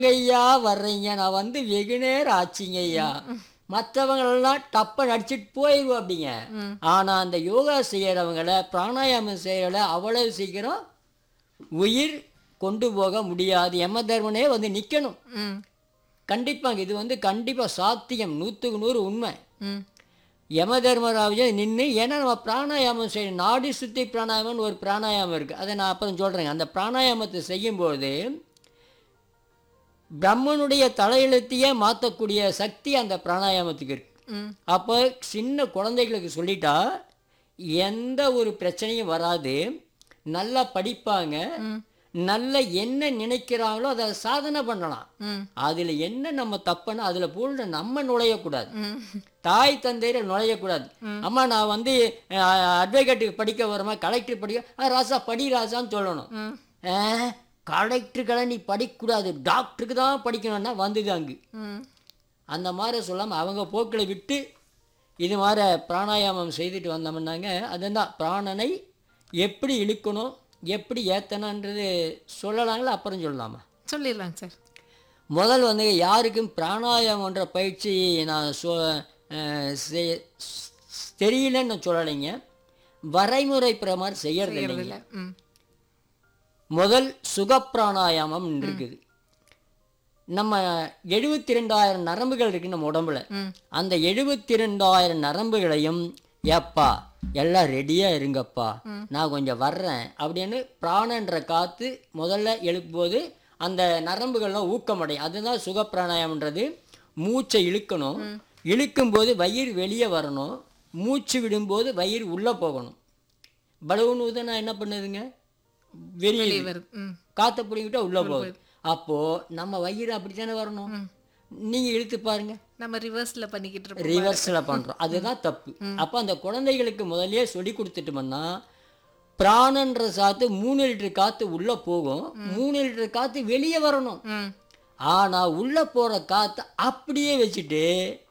ஐயா வர்றீங்க நான் வந்து வெகு நேரம் ஆச்சுங்க ஐயா மற்றவங்களெல்லாம் டப்ப நடிச்சிட்டு போயிடுவோம் அப்படிங்க ம். ஆனால் அந்த யோகா செய்கிறவங்கள பிராணாயாமம் செய்கிறவங்கள அவ்வளவு சீக்கிரம் உயிர் கொண்டு போக முடியாது யம தர்மனே வந்து நிற்கணும் ம் கண்டிப்பாங்க இது வந்து கண்டிப்பாக சாத்தியம் நூற்றுக்கு நூறு உண்மை ம் யம தர்மராஜ நின்று ஏன்னா நம்ம பிராணாயாமம் செய்யணும் நாடி சுத்தி பிராணாயாமம்னு ஒரு பிராணாயாமம் இருக்குது அதை நான் அப்புறம் சொல்கிறேங்க அந்த பிராணாயாமத்தை செய்யும்போது பிரம்மனுடைய தலையெழுத்தையே மாற்றக்கூடிய சக்தி அந்த பிராணாயாமத்துக்கு இருக்கு ம் அப்போ சின்ன குழந்தைகளுக்கு சொல்லிட்டா எந்த ஒரு பிரச்சனையும் வராது நல்லா படிப்பாங்க நல்ல என்ன நினைக்கிறாங்களோ அதை சாதனை பண்ணலாம் ம் அதில் என்ன நம்ம தப்புன்னா அதில் பூர்ண நம்ம நுழையக்கூடாது ம் தாய் தந்தையர் நுழையக்கூடாது அம்மா நான் வந்து அட்வொகேட்டுக்கு படிக்க வரமா கலெக்டர் படிக்க "ஆ, ராசா படி ராசான்னு சொல்லணும் ம் ஆ, கலெக்டருக்கெல்லாம் நீ படிக்கக்கூடாது டாக்டருக்கு தான் படிக்கணும்னா வந்தது அங்கு ம் அந்த மாதிரி சொல்லாமல் அவங்க போக்கில் விட்டு இது மாதிரி பிராணாயாமம் செய்துட்டு வந்தோம்னாங்க அதுதான் பிராணனை எப்படி இழுக்கணும் எப்படி ஏற்றணுன்றது சொல்லலாங்களா அப்புறம் சொல்லலாமா சொல்லிடலாங்க சார் முதல் வந்து யாருக்கும் பிராணாயாமன்ற பயிற்சி நான் சொ அஹ் செ- ஸ்- தெரியலன்னு சொல்லலைங்க வரைமுறை பிரமாணம் செய்யறது இல்லைங்க இல்லை ம் முதல் சுகப்பிராணாயாமம் இருக்குது நம்ம எழுபத்தி ரெண்டாயிரம் நரம்புகள் இருக்கு நம்ம உடம்புல ம் அந்த எழுபத்தி ரெண்டாயிரம் நரம்புகளையும் ஏப்பா எல்லாம் ரெடியாக இருங்கப்பா நான் கொஞ்சம் வர்றேன் அப்படின்னு பிராணன்ற காற்று முதல்ல எழுப்பும்போது அந்த நரம்புகள்லாம் ஊக்கமடையும் அதுதான் சுகப்பிராணாயம்ன்றது மூச்சை இழுக்கணும் இழுக்கும்போது வயிறு வெளியே வரணும் மூச்சு விடும்போது வயிறு உள்ளே போகணும் பலூன் ஊதுனா என்ன பண்ணுதுங்க வெளியே வெளியே வருது ம் காற்றை பிடிங்கிட்டா உள்ளே போகுது அப்போது நம்ம வயிறு அப்படித்தானே வரணும் நீங்கள் இழுத்து பாருங்க நம்ம ரிவர்ஸ்ல பண்ணிக்கிட்டு இருப்போம் ரிவர்ஸில் பண்ணுறோம் அதுதான் தப்பு அப்போ அந்த குழந்தைகளுக்கு முதல்லயே சொல்லி கொடுத்துட்டோம்னா பிராணன்ற சாத்து மூணு லிட்டர் காற்று உள்ளே போகும் மூணு லிட்டர் காற்று வெளியே வரணும் ம் ஆனால் உள்ளே போகிற காற்றை அப்படியே வச்சுட்டு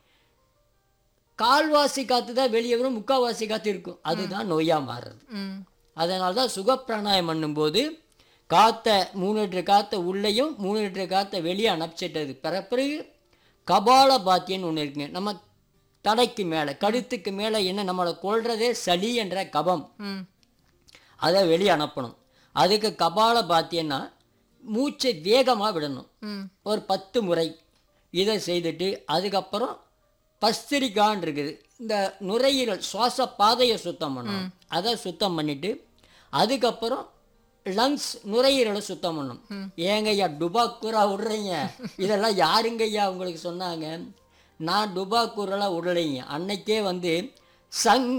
கால்வாசி காற்று தான் வெளியே வரும் முக்கால்வாசி காற்று இருக்கும் அதுதான் நோயாக மாறுறது ம் அதனால தான் சுகப்பிராணாயம் பண்ணும்போது காற்றை மூணு லிட்டர் காற்றை உள்ளேயும் மூணு லிட்டர் காற்றை வெளியே அனுப்பிச்சிட்டது பிற பிறகு கபால பாத்தியன்னு ஒன்று இருக்குங்க நம்ம தலைக்கு மேலே கழுத்துக்கு மேலே என்ன நம்மளை கொள்றதே சளி என்ற கபம் ம் அதை வெளியே அனுப்பணும் அதுக்கு கபால பாத்தியன்னா மூச்சை வேகமாக விடணும் ம் ஒரு பத்து முறை இதை செய்துட்டு அதுக்கப்புறம் பஸ்திரிக்கான் இருக்குது இந்த நுரையீரல் சுவாச பாதையை சுத்தம் பண்ணணும் அதை சுத்தம் பண்ணிட்டு அதுக்கப்புறம் லங்ஸ் நுரையீரலை சுத்தம் பண்ணணும் ஏங்க ஐயா டுபாக்கூரா விடுறீங்க இதெல்லாம் யாருங்க ஐயா உங்களுக்கு சொன்னாங்க நான் டுபாக்கூரெல்லாம் விடலைங்க அன்னைக்கே வந்து சங்